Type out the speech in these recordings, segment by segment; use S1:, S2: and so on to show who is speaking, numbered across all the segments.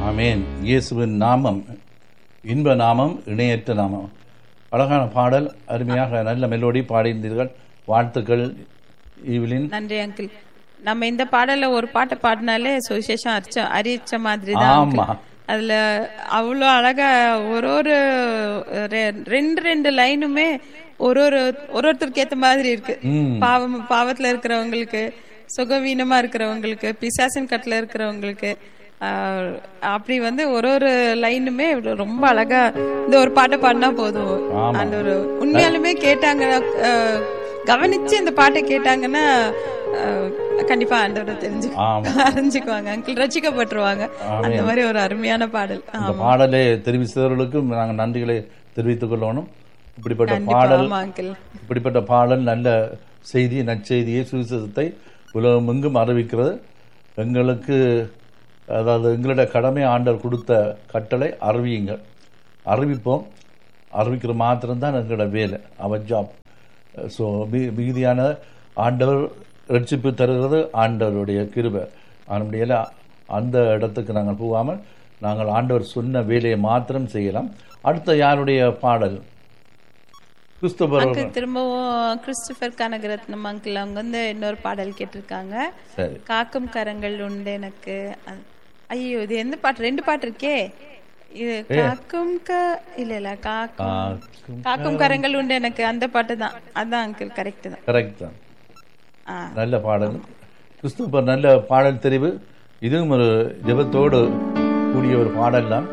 S1: ஆமென் இயேசுவின் நாமம் இன்ப நாமம் இணையற்ற நாமம் அழகான பாடல் அருமையாக நல்ல மெலோடி பாடியிருந்தீர்கள் வாழ்த்துக்கள் ஈவிலின்
S2: நன்றி அங்கிள் நம்ம இந்த பாடல்ல ஒரு பாட்டை பாடினாலே சுவிசேஷம் அரிச்ச அரிச்ச மாதிரி தான்
S1: ஆமா
S2: அதுல அவ்வளோ அழகா ஒரு ஒரு ரெ- ரெண்டு ரெண்டு லைனுமே ஒரு ஒரு ஒரு ஒருத்தருக்கு ஏத்த மாதிரி இருக்கு
S1: ம்
S2: பாவம் பாவத்துல இருக்கிறவங்களுக்கு சுகவீனமா இருக்கிறவங்களுக்கு பிசாசின் கட்டுல இருக்கிறவங்களுக்கு ஆஹ், அப்படி வந்து ஒரு ஒரு லைனுமே ரொம்ப அழகா இந்த ஒரு பாட்டை பாடினா போதும்
S1: ஆமா.
S2: அந்த ஒரு உண்மையாலுமே கேட்டாங்க ஆஹ், கவனிச்சு இந்த பாட்டை கேட்டாங்கன்னா ஆஹ், கண்டிப்பா ஆண்டவரை தெரிஞ்சு
S1: ஆமா
S2: அறிஞ்சுக்குவாங்க அங்கிள் ரசிக்கப்பட்டுருவாங்க அந்த மாதிரி ஒரு அருமையான பாடல்
S1: இந்த பாடலை தெரிவித்தவர்களுக்கும் நாங்கள் நன்றிகளை தெரிவித்துக் கொள்ளணும் இப்படிப்பட்ட பாடல்
S2: ஆமா அங்கிள்
S1: இப்படிப்பட்ட பாடல் நல்ல செய்தி நற்செய்தியை சுவிசேஷத்தை உலகமெங்கும் அறிவிக்கிறது எங்களுக்கு அதாவது எங்களுடைய கடமை ஆண்டவர் கொடுத்த கட்டளை அறிவியுங்கள் அறிவிப்போம் அறிவிக்கிற மாத்திரம்தான் எங்களோட வேலை அவர் ஜாப் ஸோ மிகுதியான ஆண்டவர் ரட்சிப்பு தருகிறது ஆண்டவருடைய கிருபை அதனுடைய அந்த இடத்துக்கு நாங்கள் போகாமல் நாங்கள் ஆண்டவர் சொன்ன வேலையை மாத்திரம் செய்யலாம் அடுத்த யாருடைய பாடல் கிறிஸ்துவர்
S2: அங்கிள் திரும்பவும் கிறிஸ்டபர் கனகரத்னம் அங்கிள் அவங்க வந்து இன்னொரு பாடல் கேட்டிருக்காங்க
S1: சரி
S2: காக்கும் கரங்கள் உண்டு எனக்கு அ- ஐயோ இது எந்த பாட்டு ரெண்டு பாட்டு இருக்கே இது காக்கும் க இல்ல இல்ல காக்கும்
S1: காக்கும்
S2: காக்கும் கரங்கள் உண்டு எனக்கு அந்த பாட்டு தான் அதான் அங்கிள் கரெக்ட் தான்
S1: கரெக்ட் தான்
S2: ஆ
S1: நல்ல பாடல் கிறிஸ்துவர் நல்ல பாடல் தெரிவு இதுவும் ஒரு ஜெபத்தோடு கூடிய ஒரு பாடல் தான்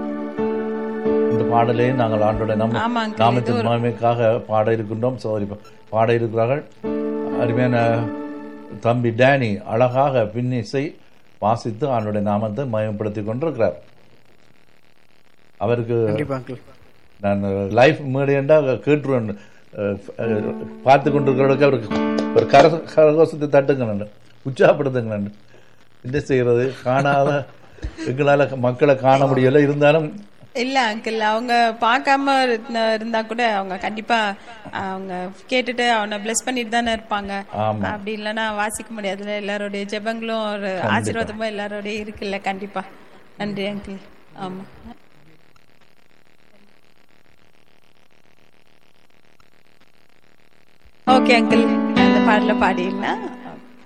S1: இந்த பாடலே நாங்கள் ஆண்டோட நம்ம
S2: ஆமா அங்கிள்
S1: நாமத்தின் மகிமைக்காக பாட இருக்கின்றோம் சோதரி பாட இருக்கிறார்கள் அருமையான தம்பி டேனி அழகாக பின்னிசை வாசித்து ஆண்டுடைய நாமத்தை மயப்படுத்தி கொண்டிருக்கிறார் அவருக்கு
S3: கண்டிப்பா அங்கிள்
S1: நான் லைஃப் மேடையண்டா கேட்டுருவேன் அஹ், அஹ், பார்த்து கொண்டிருக்கிறவர்களுக்கு அவருக்கு ஒரு கர கரகோஷத்தை தட்டுங்க உற்சாகப்படுத்துங்க என்ன செய்யறது காணாத எங்களால் மக்களை காண முடியல இருந்தாலும்
S2: இல்ல அங்கிள் அவங்க பார்க்காம இருந்த- இருந்தா கூட அவங்க கண்டிப்பா அவங்க கேட்டுட்டு அவனை பிளஸ் பண்ணிட்டு தானே இருப்பாங்க
S1: ஆமா
S2: அப்படி இல்லைன்னா வாசிக்க முடியாதுல்ல எல்லாருடைய ஜெபங்களும் ஒரு ஆசீர்வாதமும் எல்லாரோடய இருக்குல்ல கண்டிப்பா நன்றி அங்கிள் ஆமா ஓகே அங்கிள் அந்த பாடல பாடிடலாம்